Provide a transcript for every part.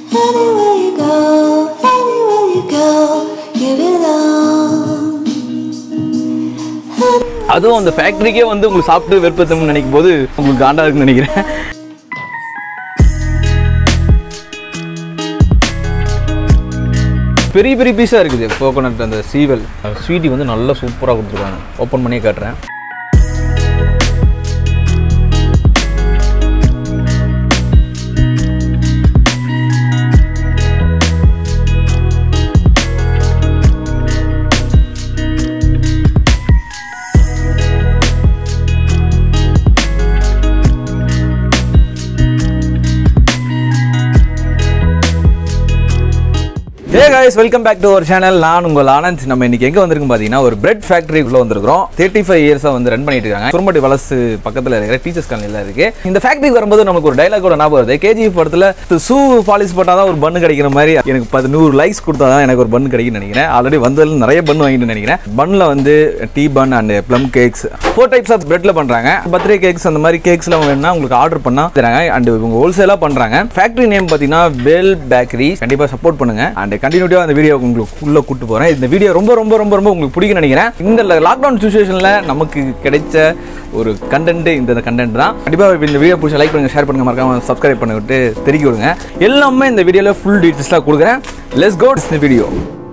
Anywhere you go, anywhere you go, you belong. அதுவும் அந்த ஃபேக்ட்ரிக்கே வந்து உங்களுக்கு சாப்பிட்டு வெறுப்பத்தம்னு நினைக்கும் போது உங்களுக்கு காண்டா இருக்குன்னு நினைக்கிறேன் பெரிய பெரிய பீஸாக இருக்குது கோகோனட் அந்த சீவல் ஸ்வீட்டி வந்து நல்லா சூப்பராக கொடுத்துருக்காங்க ஓப்பன் பண்ணியே காட்டுறேன் hey guys welcome back to our channel நான் உங்கள் ஆனந்த் நம்ம இன்னைக்கு எங்கே வந்திருக்கோம் பார்த்தீங்கன்னா ஒரு பிரெட் ஃபேக்டரிக்குள்ளே வந்திருக்கிறோம் தேர்ட்டி ஃபைவ் இயர்ஸாக வந்து ரன் பண்ணிட்டு இருக்காங்க குரும்பட்டி வலசு பக்கத்தில் இருக்கிற டீச்சர்ஸ் காலனியில் இருக்கு இந்த ஃபேக்டரிக்கு வரும்போது நமக்கு ஒரு டைலாகோட ஞாபகம் வருது கேஜிஎஃப் படத்தில் ஷூ பாலிஷ் போட்டால் தான் ஒரு பண்ணு கிடைக்கிற மாதிரி எனக்கு பத்து நூறு லைக்ஸ் கொடுத்தா தான் எனக்கு ஒரு பண்ணு கிடைக்கும்னு நினைக்கிறேன் ஆல்ரெடி வந்ததில் நிறைய பண்ணு வாங்கிட்டு நினைக்கிறேன் பண்ணில் வந்து tea bun and plum cakes four types of பிரெட்ல பண்ணுறாங்க பர்த்டே கேக்ஸ் அந்த மாதிரி கேக்ஸ்லாம் வேணும்னா உங்களுக்கு ஆர்டர் பண்ணால் தராங்க அண்ட் இவங்க ஹோல்சேலாக பண்ணுறாங்க ஃபேக்டரி நேம் பார்த்தீங்கன்னா வேல் பேக்கரி கண்டிப்பாக சப்போர்ட் பண்ணுங்க அண்ட் கண்டினியூட்டிவாக அந்த வீடியோ உங்களுக்கு உள்ள கூட்டு போகிறேன் இந்த வீடியோ ரொம்ப ரொம்ப ரொம்ப ரொம்ப உங்களுக்கு பிடிக்கும் நினைக்கிறேன் இந்த லாக்டவுன் சுச்சுவேஷனில் நமக்கு கிடைச்ச ஒரு கண்டென்ட் இந்த கண்டென்ட் தான் கண்டிப்பாக இந்த வீடியோ பிடிச்ச லைக் பண்ணுங்க ஷேர் பண்ணுங்க மறக்காம சப்ஸ்கிரைப் பண்ணிவிட்டு தெரிவிக்க விடுங்க எல்லாமே இந்த வீடியோவில் ஃபுல் டீட்டெயில்ஸ்லாம் கொடுக்குறேன் லெஸ் கோட்ஸ் இந்த வீடியோ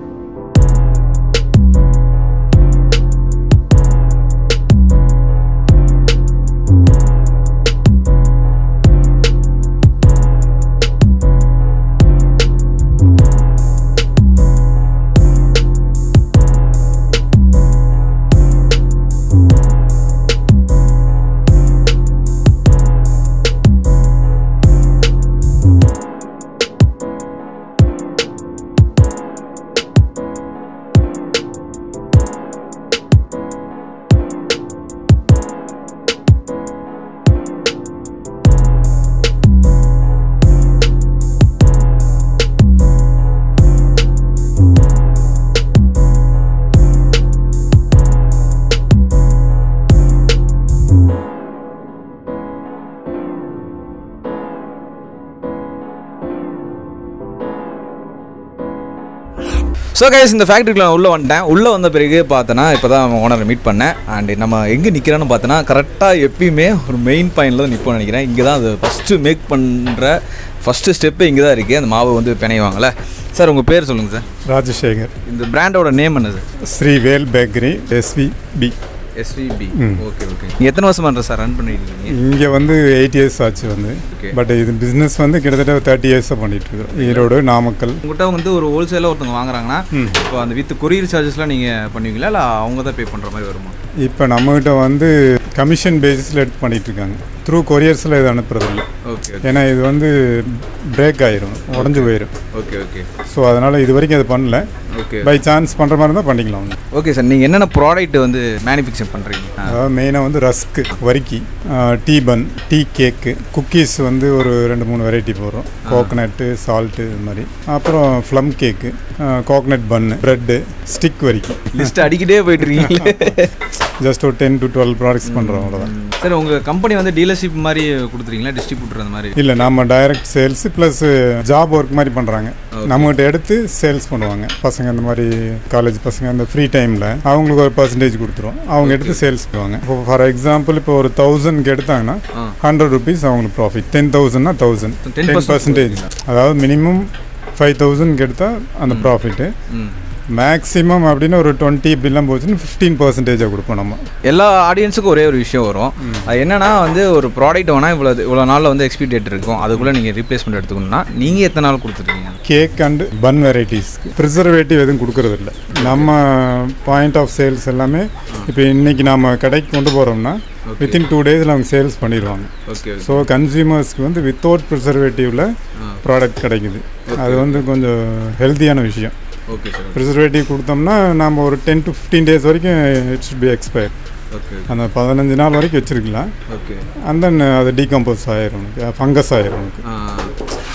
ஸோ கைஸ் இந்த ஃபேக்ட்ரிக்குள்ள உள்ளே வந்துட்டேன் உள்ளே வந்த பிறகு பார்த்தோன்னா இப்போ தான் ஓனரை மீட் பண்ணேன் அண்ட் நம்ம எங்கே நிற்கிறோன்னு பார்த்தோன்னா கரெக்டாக எப்பயுமே ஒரு மெயின் பாயிண்டில் தான் நிற்போம்னு நினைக்கிறேன் இங்கே தான் அது ஃபஸ்ட்டு மேக் பண்ணுற ஃபஸ்ட்டு ஸ்டெப்பு இங்கே தான் இருக்குது அந்த மாவு வந்து பிணைவாங்கல்ல சார் உங்கள் பேர் சொல்லுங்கள் சார் ராஜசேகர் இந்த பிராண்டோட நேம் என்னது Srivel bakery SVB SVB okay okay நீங்கள் எத்தனை வருஷம் பண்ணுற சார் ரன் பண்ணியிருக்கீங்க இங்கே வந்து எயிட் இயர்ஸ் ஆச்சு வந்து Okay. பட் இது பிஸ்னஸ் வந்து கிட்டத்தட்ட தேர்ட்டி இயர்ஸாக பண்ணிட்டு இருக்கோம் ஈரோடு நாமக்கல் உங்கள்கிட்ட வந்து ஒரு ஹோல்சேலாக ஒருத்தவங்க வாங்குறாங்கன்னா இப்போ அந்த வித் கொரியர் சார்ஜஸ்லாம் நீங்கள் பண்ணுவீங்களா இல்லை அவங்க தான் பே பண்ணுற மாதிரி வருமா இப்போ நம்மகிட்ட வந்து கமிஷன் பேசிஸில் எடுத்து பண்ணிட்டு இருக்காங்க த்ரூ கொரியர்ஸில் இது அனுப்புறதில்ல ஓகே ஓகே ஏன்னா இது வந்து பிரேக் ஆயிரும் உடஞ்சி போயிடும் ஓகே ஓகே ஸோ அதனால் இது வரைக்கும் அது பண்ணல ஓகே பை சான்ஸ் பண்ணுற மாதிரி இருந்தால் பண்ணிக்கலாம் ஒன்று ஓகே சார் நீங்கள் என்னென்ன ப்ராடக்ட் வந்து மேனுஃபேக்சர் பண்ணுறீங்க அதாவது மெயினாக வந்து ரஸ்க்கு வரிக்கி tea bun tea cake cookies வந்து ஒரு ரெண்டு மூணு வெரைட்டி போடுறோம் கோகனட்டு சால்ட்டு இது மாதிரி அப்புறம் plum cake coconut bun bread stick வரிக்கி லிஸ்ட் அடிக்கிட்டே போயிட்டு இருக்கீங்களே ஜஸ்ட் ஒரு டென் டு டுவெல் ப்ராடக்ட்ஸ் பண்ணுறோம் அவ்வளோதான் சார் உங்கள் கம்பெனி வந்து டீலர்ஷிப் மாதிரி கொடுத்துறீங்களா டிஸ்ட்ரிபியூட்டர் அந்த மாதிரி இல்லை நம்ம direct sales plus job work மாதிரி பண்ணுறாங்க நம்மகிட்ட எடுத்து சேல்ஸ் பண்ணுவாங்க பசங்க இந்த மாதிரி காலேஜ் பசங்க அந்த ஃப்ரீ டைமில் அவங்களுக்கு ஒரு பர்சன்டேஜ் கொடுத்துரும் அவங்க எடுத்து சேல்ஸ் பண்ணுவாங்க இப்போ ஃபார் எக்ஸாம்பிள் இப்போ ஒரு தௌசண்ட்க்கு எடுத்தாங்கன்னா ஆ. ஹண்ட்ரட் ருபீஸ் அவங்களுக்கு ப்ராஃபிட் டென் தௌசண்ட்னா தௌசண்ட் 10% டென் பர்சன்டேஜ் அதாவது மினிமம் ஃபைவ் தௌசண்ட்க்கு எடுத்தால் அந்த ப்ராஃபிட்டு ம் மேக்ஸிமம் அப்படின்னு ஒரு டுவெண்ட்டி இப்படிலாம் போச்சுன்னா ஃபிஃப்டீன் பர்சன்டேஜாக கொடுப்போம் நம்ம எல்லா ஆடியன்ஸுக்கும் ஒரே ஒரு விஷயம் வரும் அது என்னன்னா வந்து ஒரு ப்ராடக்ட் வேணால் இவ்வளோ இவ்வளோ நாளில் வந்து எக்ஸ்பீரி டேட் இருக்கும் அதுக்குள்ளே நீங்கள் ரீப்ளேஸ்மெண்ட் எடுத்துக்கணும்னா நீங்கள் எத்தனை நாள் கொடுத்துருக்கீங்க கேக் அண்ட் பன் வெரைட்டிஸ்க்கு ப்ரிசர்வேட்டிவ் எதுவும் கொடுக்கறது இல்ல நம்ம பாயிண்ட் ஆஃப் சேல்ஸ் எல்லாமே இப்போ இன்னைக்கு நாம கடைக்கு கொண்டு போகிறோம்னா வித்தின் டூ டேஸில் அவங்க சேல்ஸ் பண்ணிடுவாங்க ஓகே ஸோ கன்சியூமர்ஸ்க்கு வந்து வித்தவுட் ப்ரிசர்வேட்டிவில் ப்ராடக்ட் கிடைக்குது அது வந்து கொஞ்சம் ஹெல்த்தியான விஷயம் ஓகே சார் ப்ரிசர்வேட்டிவ் கொடுத்தோம்னா நம்ம ஒரு டென் டு ஃபிஃப்டீன் டேஸ் வரைக்கும் it should be expire okay அந்த பதினஞ்சு நாள் வரைக்கும் வச்சுருக்கலாம் ஓகே அண்ட் தென் அது டீகம்போஸ் ஆயிரும் உனக்கு ஃபங்கஸ் ஆயிரும் உனக்கு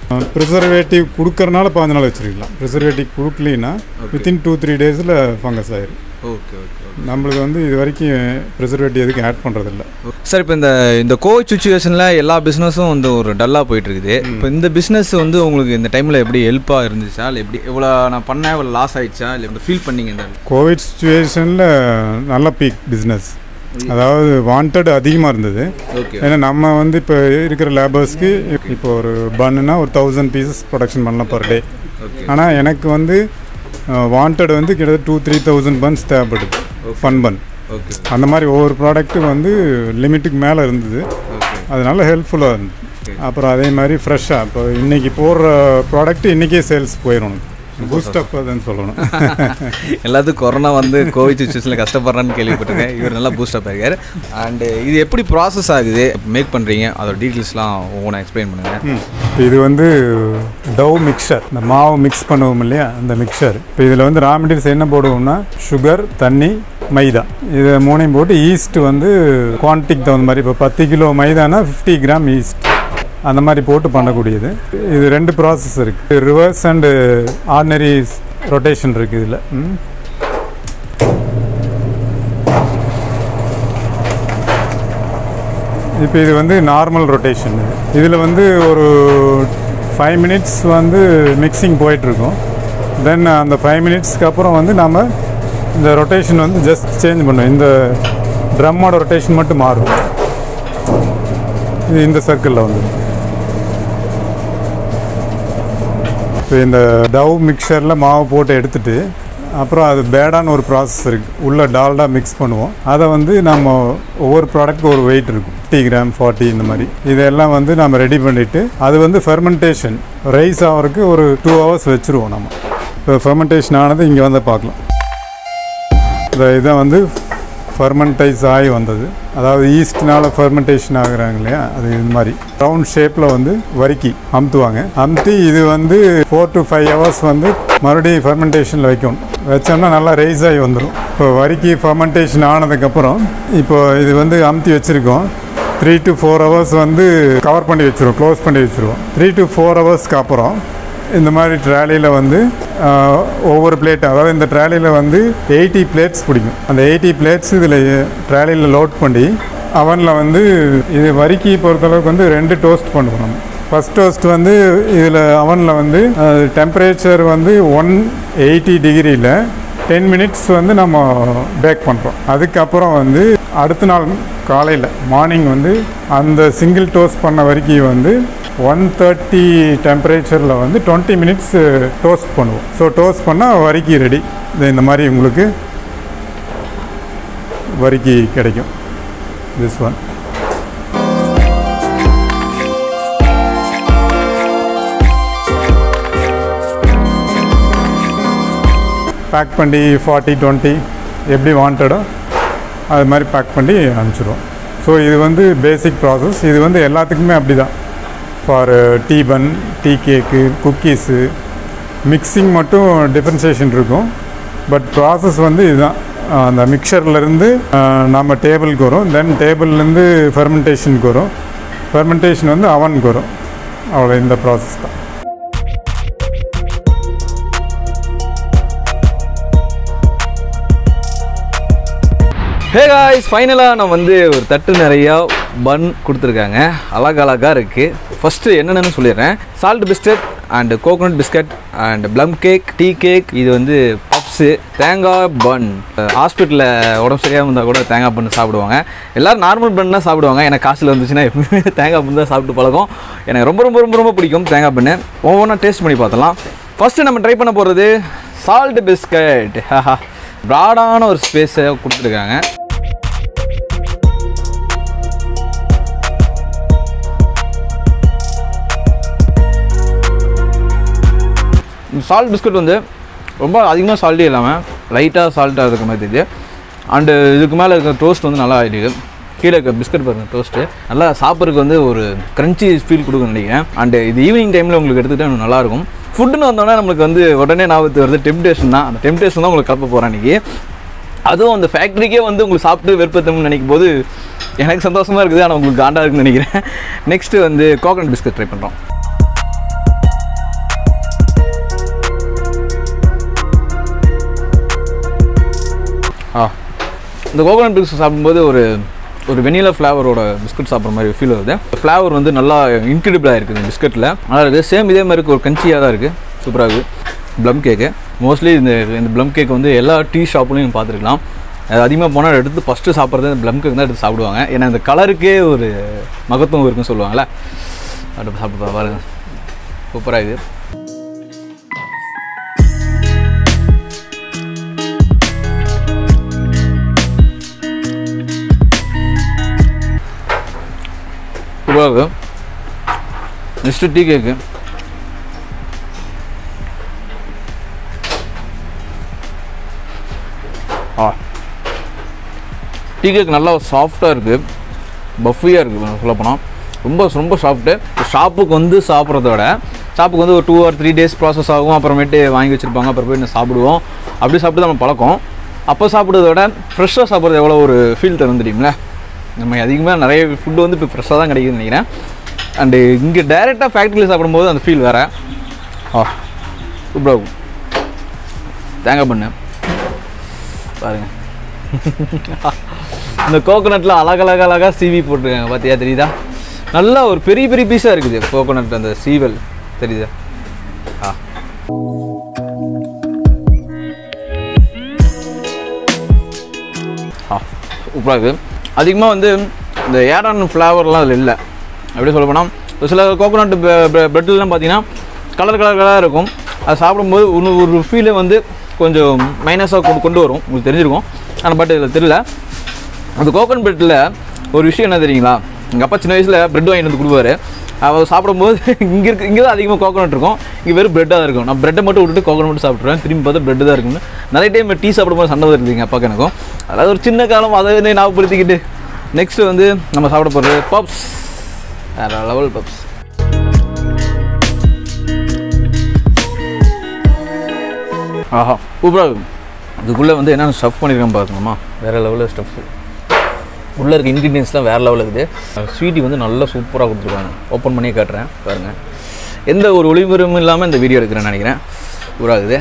ப்ரிசர்வேட்டிவ் கொடுக்கறனால பாஞ்சு நாள் வச்சுருக்கலாம் ப்ரிசர்வேட்டிவ் கொடுக்கலின்னா வித்தின் டூ த்ரீ டேஸில் ஃபங்கஸ் ஆயிரும் ஓகே ஓகே நம்மளுக்கு வந்து இது வரைக்கும் ப்ரிசர்வேட்டிவ் எதுக்கும் ஆட் பண்ணுறதில்ல சார் இப்போ இந்த இந்த கோவிட் சுச்சுவேஷனில் எல்லா பிஸ்னஸும் வந்து ஒரு டல்லாக போயிட்டு இருக்குது இப்போ இந்த பிஸ்னஸ் வந்து உங்களுக்கு இந்த டைமில் எப்படி ஹெல்ப்பாக இருந்துச்சா இல்லை எப்படி இவ்வளோ நான் பண்ணேன் இவ்வளோ லாஸ் ஆயிடுச்சா இல்லை எப்படி ஃபீல் பண்ணீங்க இந்த கோவிட் சுச்சுவேஷனில் நல்ல பீக் பிஸ்னஸ் அதாவது வாண்டட் அதிகமாக இருந்தது ஓகே ஏன்னா நம்ம வந்து இப்போ இருக்கிற லேபர்ஸ்க்கு இப்போ ஒரு பன்னுனா ஒரு தௌசண்ட் பீசஸ் ப்ரொடக்ஷன் பண்ணலாம் பர் டே ஓகே ஆனால் எனக்கு வந்து வாண்டட் வந்து கிட்டத்தட்ட டூ த்ரீ தௌசண்ட் பன்ஸ் தேவைப்படுது ஃபன் பன் ஓகே அந்த மாதிரி ஒவ்வொரு ப்ராடக்ட்டும் வந்து லிமிட்டுக்கு மேலே இருந்தது ஓகே அதனால ஹெல்ப்ஃபுல்லாக இருந்தது Okay. அப்புறம் அதே மாதிரி ஃப்ரெஷ்ஷாக இப்போ இன்றைக்கி போடுற ப்ராடக்ட் இன்றைக்கே சேல்ஸ் போயிடும் பூஸ்ட் அப் அதுன்னு சொல்லணும் எல்லாத்துக்கும் கொரோனா வந்து கோவிட் சுச்சுவேஷனில் கஷ்டப்படுறான்னு கேள்விப்பட்டிருக்கேன் இவர் நல்லா பூஸ்டப் ஆகிருக்காரு அண்டு இது எப்படி ப்ராசஸ் ஆகுது மேக் பண்ணுறீங்க அதோட டீட்டெயில்ஸ்லாம் ஒவ்வொன்றா எக்ஸ்பிளைன் பண்ணுங்கள் ம். இப்போ இது வந்து டவ் மிக்சர் இந்த மாவு மிக்ஸ் பண்ணுவோம் இல்லையா அந்த மிக்சர் இப்போ இதில் வந்து ரா மெட்டீரியல்ஸ் என்ன போடுவோம்னா சுகர் தண்ணி மைதா இதை மூணையும் போட்டு ஈஸ்ட் வந்து குவான்டிட்டிக்கு தகுந்த மாதிரி இப்போ பத்து கிலோ மைதானா ஃபிஃப்டி கிராம் ஈஸ்ட் அந்த மாதிரி போட்டு பண்ணக்கூடியது இது ரெண்டு ப்ராசஸ் இருக்குது ரிவர்ஸ் அண்டு ஆர்டினரி ரொட்டேஷன் இருக்குது இதில் ம் இப்போ இது வந்து நார்மல் ரொட்டேஷன் இதில் வந்து ஒரு ஃபைவ் மினிட்ஸ் வந்து மிக்சிங் போயிட்டுருக்கும் தென் அந்த ஃபைவ் மினிட்ஸ்க்கு அப்புறம் வந்து நம்ம இந்த ரொட்டேஷன் வந்து ஜஸ்ட் சேஞ்ச் பண்ணுவோம் இந்த ட்ரம்மோட ரொட்டேஷன் மட்டும் மாறும் இது இந்த சர்க்கிளில் வந்து இப்போ இந்த டவ் மிக்சரில் மாவு போட்டு எடுத்துட்டு அப்புறம் அது பேடான ஒரு ப்ராசஸ் இருக்குது உள்ள டால்டா மிக்ஸ் பண்ணுவோம் அதை வந்து நம்ம ஒவ்வொரு ப்ராடக்ட்டுக்கு ஒரு வெயிட் இருக்கும் ஃபிஃப்டி கிராம் ஃபார்ட்டி இந்த மாதிரி இதெல்லாம் வந்து நம்ம ரெடி பண்ணிவிட்டு அது வந்து ஃபெர்மெண்டேஷன் ரைஸ் ஆகிறதுக்கு ஒரு டூ ஹவர்ஸ் வச்சுருவோம் நம்ம இப்போ ஃபெர்மெண்டேஷன் ஆனது இங்கே வந்து பார்க்கலாம் இந்த இதை வந்து ஃபர்மெண்டைஸ் ஆகி வந்தது அதாவது ஈஸ்ட்னால ஃபர்மெண்டேஷன் ஆகுறாங்க இல்லையா அது இது மாதிரி ரவுண்ட் ஷேப்பில் வந்து வரிக்கி அமுத்துவாங்க அமுத்தி இது வந்து ஃபோர் டு ஃபைவ் ஹவர்ஸ் வந்து மறுபடியும் ஃபர்மெண்டேஷனில் வைக்கணும் வச்சோம்னா நல்லா ரைஸ் ஆகி வந்துடும் இப்போ வரிக்கி ஃபர்மெண்டேஷன் ஆனதுக்கப்புறம் இப்போ இது வந்து அமுத்தி வச்சுருக்கோம் த்ரீ டு ஃபோர் ஹவர்ஸ் வந்து கவர் பண்ணி வச்சுருவோம் க்ளோஸ் பண்ணி வச்சுருவோம் த்ரீ டு ஃபோர் ஹவர்ஸ்க்கு அப்புறம் இந்த மாதிரி ட்ராலியில் வந்து ஆஹ், ஒவ்வொரு பிளேட் அதாவது இந்த ட்ராலியில் வந்து எயிட்டி பிளேட்ஸ் பிடிக்கும் அந்த எயிட்டி பிளேட்ஸ் இதில் ட்ராலியில் லோட் பண்ணி அவனில் வந்து இது வரிக்கி பொறுத்தளவுக்கு வந்து ரெண்டு டோஸ்ட் பண்ணுவோம் நம்ம ஃபஸ்ட் டோஸ்ட் வந்து இதில் அவனில் வந்து டெம்பரேச்சர் வந்து ஒன் எயிட்டி டிகிரியில் டென் மினிட்ஸ் வந்து நம்ம பேக் பண்ணுறோம் அதுக்கப்புறம் வந்து அடுத்த நாள் காலையில் மார்னிங் வந்து அந்த சிங்கிள் டோஸ்ட் பண்ண வரைக்கும் வந்து ஒன் தேர்ட்டி டெம்பரேச்சரில் வந்து டுவெண்ட்டி மினிட்ஸ் டோஸ்ட் பண்ணுவோம் ஸோ டோஸ்ட் பண்ணால் வரிக்கி ரெடி இது இந்த மாதிரி உங்களுக்கு வரிக்கி கிடைக்கும் திஸ் ஒன் பேக் பண்ணி ஃபார்ட்டி டுவெண்ட்டி எப்படி வாண்டடோ அது மாதிரி பேக் பண்ணி அனுப்பிச்சிடுவோம் ஸோ இது வந்து பேசிக் ப்ராசஸ் இது வந்து எல்லாத்துக்குமே அப்படி தான் for tea bun tea cake cookies mixing மட்டும் டிஃப்ரென்சியேஷன் இருக்கும் பட் ப்ராசஸ் வந்து இதுதான் அஹ் அந்த மிக்சர்லேருந்து நம்ம டேபிளுக்கு வரும் தென் டேபிள்லேருந்து ஃபெர்மெண்டேஷனுக்கு வரும் ஃபெர்மெண்டேஷன் வந்து அவனுக்கு வரும் அவ்வளோ இந்த ப்ராசஸ் தான் ஹே காய்ஸ் ஃபைனலாக நான் வந்து ஒரு தட்டு நிறையா பன் கொடுத்துருக்காங்க அழகழகாக இருக்குது ஃபஸ்ட்டு என்னென்னு சொல்லிடுறேன் salt biscuit and coconut biscuit and plum cake tea cake இது வந்து பப்ஸு தேங்காய் பன் ஹாஸ்பிட்டலில் உடம்பு சரியாக இருந்தால் கூட தேங்காய் பன் சாப்பிடுவாங்க எல்லோரும் நார்மல் பன் தான் சாப்பிடுவாங்க எனக்கு காசில் வந்துச்சுன்னா எப்பவுமே தேங்காய் பன் தான் சாப்பிட்டு பழக்கம் எனக்கு ரொம்ப ரொம்ப ரொம்ப ரொம்ப பிடிக்கும் தேங்காய் பண்ணு ஒவ்வொன்றா டேஸ்ட் பண்ணி பார்த்தலாம் ஃபஸ்ட்டு நம்ம ட்ரை பண்ண போகிறது சால்ட் பிஸ்கட் ப்ராடான ஒரு ஸ்பேஸை கொடுத்துருக்காங்க சால்ட் பிஸ்கட் வந்து ரொம்ப அதிகமாக சால்ட்டே இல்லாமல் லைட்டாக சால்ட்டாக இருக்க மாதிரி தெரியுது அண்டு இதுக்கு மேலே இருக்கிற டோஸ்ட் வந்து நல்லா ஆகிடுது கீழே இருக்க பிஸ்கட் பாருங்க டோஸ்ட்டு நல்லா சாப்பிட்றதுக்கு வந்து ஒரு க்ரன்ச்சி ஃபீல் கொடுக்குன்னு நினைக்கிறேன் அண்டு இது ஈவினிங் டைமில் உங்களுக்கு எடுத்துக்கிட்டா இன்னும் நல்லாயிருக்கும் ஃபுட்டுன்னு வந்தோடனே நம்மளுக்கு வந்து உடனே ஞாபகத்து வருது டெம்டேஷன் தான் அந்த டெம்டேஷன் தான் உங்களுக்கு கலப்ப போகிறேன் இன்றைக்கி அதுவும் அந்த ஃபேக்ட்ரிக்கே வந்து உங்களுக்கு சாப்பிட்டு வெறுப்பத்தம்னு நினைக்கும் போது எனக்கு சந்தோஷமாக இருக்குது ஆனால் உங்களுக்கு காண்டாக இருக்குன்னு நினைக்கிறேன் நெக்ஸ்ட்டு வந்து கோகனட் பிஸ்கட் ட்ரை பண்ணுறோம் ஆ இந்த கோகோனட் பிஸ்கட் சாப்பிடும்போது ஒரு ஒரு வெனிலா ஃப்ளேவரோட பிஸ்கட் சாப்பிட்ற மாதிரி ஃபீல் வருது ஃப்ளேவர் வந்து நல்லா இன்க்ரெடிபிளாக இருக்குது இந்த பிஸ்கட்டில் நல்லா இருக்குது சேம் இதே மாதிரி இருக்கு, ஒரு கஞ்சியாக தான் இருக்குது சூப்பராக இருக்குது ப்ளம் கேக்கு மோஸ்ட்லி இந்த இந்த ப்ளம் கேக் வந்து எல்லா டீ ஷாப்லையும் பார்த்துருக்கலாம் அது அதிகமாக போனால் எடுத்து ஃபஸ்ட்டு சாப்பிட்றது இந்த ப்ளம் கேக் தான் எடுத்து சாப்பிடுவாங்க ஏன்னா இந்த கலருக்கே ஒரு மகத்துவம் இருக்குன்னு சொல்லுவாங்கள்ல அடுத்து சாப்பிட்டு பாருங்க சூப்பராக இது சூப்பராக இருக்குது நெக்ஸ்ட்டு டீ கேக்கு ஆ டீ கேக் நல்லா சாஃப்டாக இருக்குது பஃபியாக இருக்குது சொல்லப்போனால் ரொம்ப ரொம்ப சாஃப்ட்டு ஷாப்புக்கு வந்து சாப்பிட்றத விட ஷாப்புக்கு வந்து ஒரு two or three days process ஆகும் அப்புறமேட்டு வாங்கி வச்சுருப்பாங்க அப்புறம் போய் நான் சாப்பிடுவோம் அப்படி சாப்பிட்டு நம்ம பழக்கம் அப்போ சாப்பிட்றத விட ஃப்ரெஷ்ஷாக சாப்பிட்றது எவ்வளோ ஒரு ஃபீல் தரும் தெரியுங்களா நம்ம அதிகமாக நிறைய ஃபுட்டு வந்து இப்போ ஃப்ரெஷ்ஷாக தான் கிடைக்குதுன்னு நினைக்கிறேன் அண்டு இங்கே டைரெக்டாக ஃபேக்ட்ரியில் சாப்பிடும்போது அந்த ஃபீல் வேறு ஆ சூப்பராக இருக்கும் தேங்காய் பண்ணு பாருங்க இந்த கோகோனட்டில் அழகழக அழகாக சீவி போட்டிருக்காங்க பார்த்தியா தெரியுதா நல்லா ஒரு பெரிய பெரிய பீஸாக இருக்குது கோகோனட் அந்த சீவல் தெரியுதா ஆ ஆ சூப்பராக இருக்குது அதிகமாக வந்து இந்த ஏரான் ஃப்ளேவர்லாம் அதில் இல்லை எப்படி சொல்ல போனால் ஒரு சில கோகோனட் ப்ரெட்லாம் பார்த்தீங்கன்னா கலர் கலர் கலராக இருக்கும் அது சாப்பிடும்போது ஒன்று ஒரு ஃபீலை வந்து கொஞ்சம் மைனஸாக கொண்டு கொண்டு வரும் உங்களுக்கு தெரிஞ்சிருக்கும் ஆனால் பட் இதில் தெரியல அந்த கோகோனட் ப்ரெட்டில் ஒரு விஷயம் என்ன தெரியுங்களா எங்கள் அப்பா சின்ன வயசில் ப்ரெட் வாங்கிட்டு வந்து கொடுப்பாரு அவர் சாப்பிடும்போது இங்கே இருக்கு இங்கே தான் அதிகமாக கோகோனட் இருக்கும் இங்கே வெறும் ப்ரெட்டாக தான் இருக்கும் நான் ப்ரெட்டை மட்டும் விட்டுட்டு கோகோனட் மட்டும் சாப்பிட்ருவேன் திரும்பி பார்த்தா ப்ரெட்டு தான் இருக்கும்னு நிறைய டைம் டீ சாப்பிடும்போது சண்டை வருது எங்கள் அப்பாவுக்கு எனக்கும் அதாவது ஒரு சின்ன காலம் அதை வந்து ஞாபகப்படுத்திக்கிட்டு நெக்ஸ்ட்டு வந்து நம்ம சாப்பிட போகிறது பப்ஸ் வேறு லெவல் பப்ஸ் ஆஹா சூப்பராக இருக்கும் இதுக்குள்ளே வந்து என்னென்ன ஸ்டஃப் பண்ணியிருக்கேன் பார்க்கணுமா வேறு லெவலில் ஸ்டஃப் உள்ளே இருக்க இன்க்ரீடியன்ஸ்லாம் வேறு லெவலில் இருக்குது ஸ்வீட்டி வந்து நல்லா சூப்பராக கொடுத்துருக்காங்க ஓப்பன் பண்ணியே காட்டுறேன் பாருங்கள் எந்த ஒரு ஒளிபரமும் இல்லாமல் இந்த வீடியோ எடுக்கிறேன்னு நினைக்கிறேன் சூப்பராகுது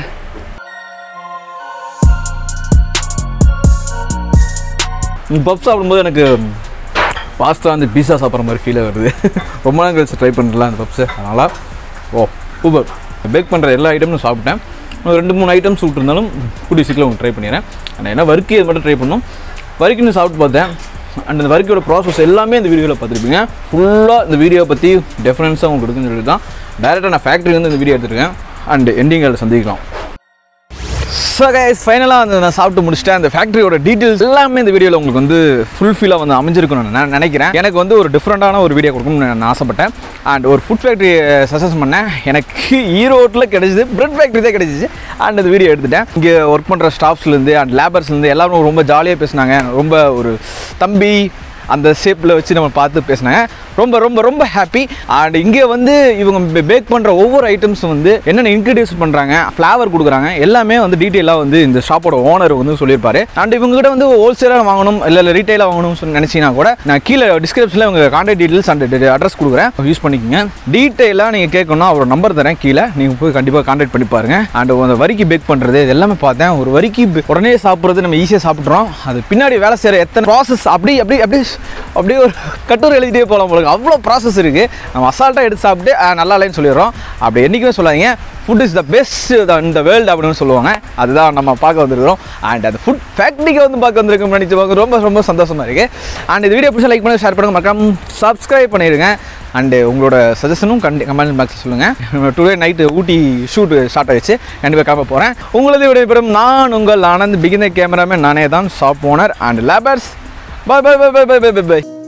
பப் சாப்பிடும்போது எனக்கு பாஸ்தா அந்த பீஸா சாப்பிட்ற மாதிரி ஃபீல் வருது ரொம்ப நாள் கழிச்சு ட்ரை பண்ணிடலாம் அந்த பப்ஸு அதனால் ஓ சூப்பர் பேக் பண்ணுற எல்லா ஐட்டமும் சாப்பிட்டேன் இன்னும் ரெண்டு மூணு ஐட்டம்ஸ் விட்டுருந்தாலும் கூடிய சீக்கிரம் உங்களுக்கு ட்ரை பண்ணிடுறேன் ஆனால் என்ன வறுக்கி அது மட்டும் ட்ரை பண்ணோம் வறுக்கின்னு சாப்பிட்டு பார்த்தேன் அண்ட் அந்த வறுக்கியோட ப்ராசஸ் எல்லாமே இந்த வீடியோவில் பார்த்துருப்பீங்க ஃபுல்லாக இந்த வீடியோ பற்றி டெஃபரன்ஸாக உங்களுக்கு கொடுக்குன்னு சொல்லி தான் டேரெக்டாக நான் ஃபேக்ட்ரி வந்து இந்த வீடியோ எடுத்துருக்கேன் அண்ட் எண்டிங்கில் சந்திக்கலாம் ஸோ கைஸ் ஃபைனலாக அந்த நான் சாப்பிட்டு முடிச்சிட்டேன் அந்த ஃபேக்ட்ரியோட டீட்டெயில்ஸ் எல்லாமே இந்த வீடியோவில் உங்களுக்கு வந்து ஃபுல்ஃபில்லாக வந்து அமைஞ்சிருக்கும்னு நான் நினைக்கிறேன் எனக்கு வந்து ஒரு டிஃப்ரெண்ட்டான ஒரு வீடியோ கொடுக்கணும்னு நான் ஆசைப்பட்டேன் அண்ட் ஒரு ஃபுட் ஃபேக்ட்ரி சக்ஸஸ் பண்ணேன் எனக்கு ஈரோட்டில் கிடைச்சிது பிரெட் ஃபேக்ட்ரி தான் கிடைச்சிச்சு அண்ட் இந்த வீடியோ எடுத்துட்டேன் இங்கே ஒர்க் பண்ணுற ஸ்டாஃப்ஸ்லேருந்து அண்ட் லேபர்ஸ்லேருந்து எல்லாரும் ரொம்ப ஜாலியாக பேசினாங்க ரொம்ப ஒரு தம்பி அந்த ஷேப்பில் வச்சு நம்ம பார்த்து பேசினாங்க ரொம்ப ரொம்ப ரொம்ப ஹாப்பி அண்ட் இங்கே வந்து இவங்க பேக் பண்ணுற ஒவ்வொரு ஐட்டம்ஸும் வந்து என்னென்ன இன்க்ரீடியன்ஸ் பண்ணுறாங்க ஃப்ளேவர் கொடுக்குறாங்க எல்லாமே வந்து டீட்டெயிலாக வந்து இந்த ஷாப்போட ஓனர் வந்து சொல்லியிருப்பாரு அண்ட் இவங்ககிட்ட வந்து ஹோல்சேலாக வாங்கணும் இல்லை இல்லை ரீட்டைலாக வாங்கணும்னு சொல்லி நினச்சிங்கன்னா கூட நான் கீழே டிஸ்கிரிப்ஷனில் உங்கள் கான்டாக்ட் டீட்டெயில்ஸ் அண்ட் அட்ரஸ் கொடுக்குறேன் யூஸ் பண்ணிக்கோங்க டீட்டெயிலாக நீங்கள் கேட்கணும் அவரோட நம்பர் தரேன் கீழே நீங்கள் போய் கண்டிப்பாக கான்டாக்ட் பண்ணி பாருங்க அண்ட் அந்த வரிக்கு பேக் பண்ணுறது இது எல்லாமே பார்த்தேன் ஒரு வரிக்கு பே- உடனே சாப்பிட்றது நம்ம ஈஸியாக சாப்பிட்றோம் அது பின்னாடி வேலை செய்கிற எத்தனை ப்ராசஸ் அப்படி அப்படி அப்படி அப்படியே ஒரு கட்டுரை எழுதிட்டே போகலாம் உங்களுக்கு அவ்வளோ ப்ராசஸ் இருக்குது நம்ம அசால்ட்டாக எடுத்து சாப்பிட்டு "ஆ, நல்லா இல்லைன்னு சொல்லிடுறோம் அப்படி என்றைக்குமே சொல்லாதீங்க ஃபுட் இஸ் த பெஸ்ட் இந்த வேர்ல்டு அப்படின்னு சொல்லுவாங்க அதுதான் நம்ம பார்க்க வந்திருக்கிறோம் அண்ட் அந்த ஃபுட் ஃபேக்ட்ரிக்கு வந்து பார்க்க வந்திருக்கோம் நினச்சி பார்க்க ரொம்ப ரொம்ப சந்தோஷமாக இருக்குது அண்ட் இந்த வீடியோ பிடிச்சா லைக் பண்ணி ஷேர் பண்ணுங்க மறக்காம சப்ஸ்கிரைப் பண்ணிடுங்க அண்டு உங்களோட சஜஷனும் கண்டி கமெண்ட் பாக்ஸில் சொல்லுங்கள் today night Ooty shoot start ஆயிடுச்சு கண்டிப்பாக கிளம்ப போகிறேன் உங்களது விடைபெறும் நான் உங்கள் ஆனந்த் பிகினர் கேமராமேன் நானே தான் shop owner and labours bye bye bye bye bye bye by